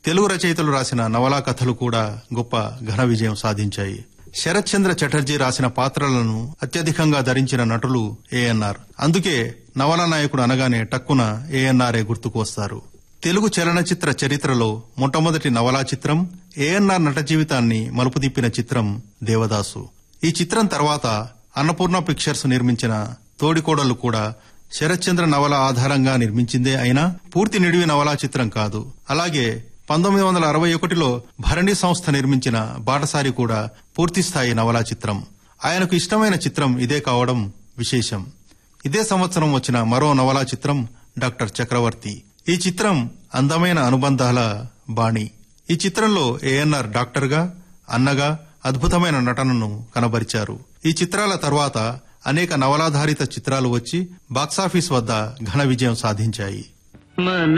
తెలుగు రచయితలు రాసిన నవలా కథలు కూడా గొప్ప ఘన విజయం సాధించాయి శరత్ చంద్ర చటర్జీ రాసిన పాత్రలను అత్యధికంగా ధరించిన నటులు ఏఎన్ఆర్ అందుకే నవలా నాయకుడు అనగానే టక్కున ఏఎన్ఆర్ఏ గుర్తుకు వస్తారు తెలుగు చలనచిత్ర చరిత్రలో మొట్టమొదటి నవలా చిత్రం ఏఎన్ఆర్ నట జీవితాన్ని మలుపు తిప్పిన చిత్రం దేవదాసు ఈ చిత్రం తర్వాత అన్నపూర్ణ పిక్చర్స్ నిర్మించిన తోడికోడలు కూడా శరత్చంద్ర నవల ఆధారంగా నిర్మించిందే అయినా పూర్తి నిడివి నవలా చిత్రం కాదు అలాగే పంతొమ్మిది వందల అరవై ఒకటిలో భరణి సంస్థ నిర్మించిన బాటసారి కూడా పూర్తిస్థాయి నవలా చిత్రం ఆయనకు ఇష్టమైన చిత్రం ఇదే కావడం విశేషం ఇదే సంవత్సరం వచ్చిన మరో నవలా చిత్రం డాక్టర్ చక్రవర్తి ఈ చిత్రం అందమైన అనుబంధాల బాణి ఈ చిత్రంలో ఏఎన్ఆర్ డాక్టర్గా అన్నగా అద్భుతమైన నటనను కనబరిచారు ఈ చిత్రాల తర్వాత అనేక నవలాధారిత చిత్రాలు వచ్చి బాక్సాఫీస్ వద్ద ఘన విజయం సాధించాయి మన